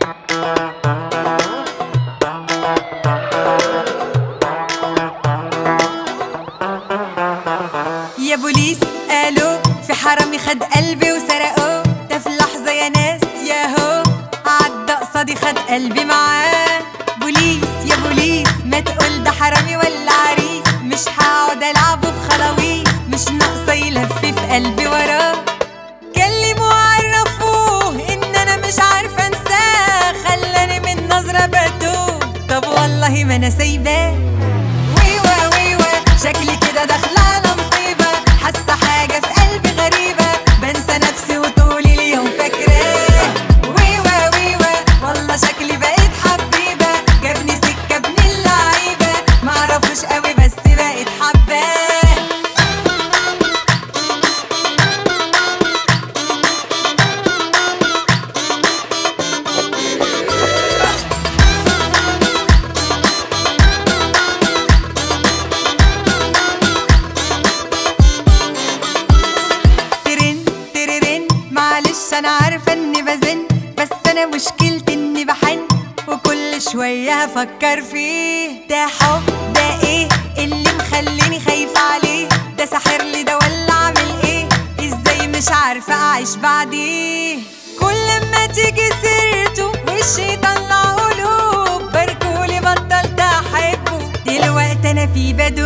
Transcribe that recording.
يا بوليس قالوا في حرامي خد قلبي وسرقوه ده في لحظة يا ناس ياهو عدى قصادي خد قلبي معاه بوليس يا بوليس ما تقول ده حرامي ولا عريس مش هقعد العبه بخلاويص مش ناقصة يلف في قلبي وراه كلموا عرفوه ان انا مش عارفة انساه خلاني من نظرة بتوه طب والله ما انا سايباه ويوا ويوا شكلي كده داخلة على مصيبة حاسة حاجة في قلبي غريبة بنسى نفسي وطول اليوم فاكراه ويوا ويوا والله شكلي بقيت حبيبة جابني سكة ابن اللعيبة معرفوش قوي بس بقيت حباه ترن تررن معلش انا عارفه اني بزن بس انا مشكلتي اني بحن وكل شويه هفكر فيه ده حب ده ايه اللي مخليني خايفه عليه ده ساحر لي ده ولا عامل ايه ازاي مش عارفه اعيش بعديه كل ما تيجي سيرته وشي يطلع قلوب باركولي بطلت احبه دلوقتي انا في بدو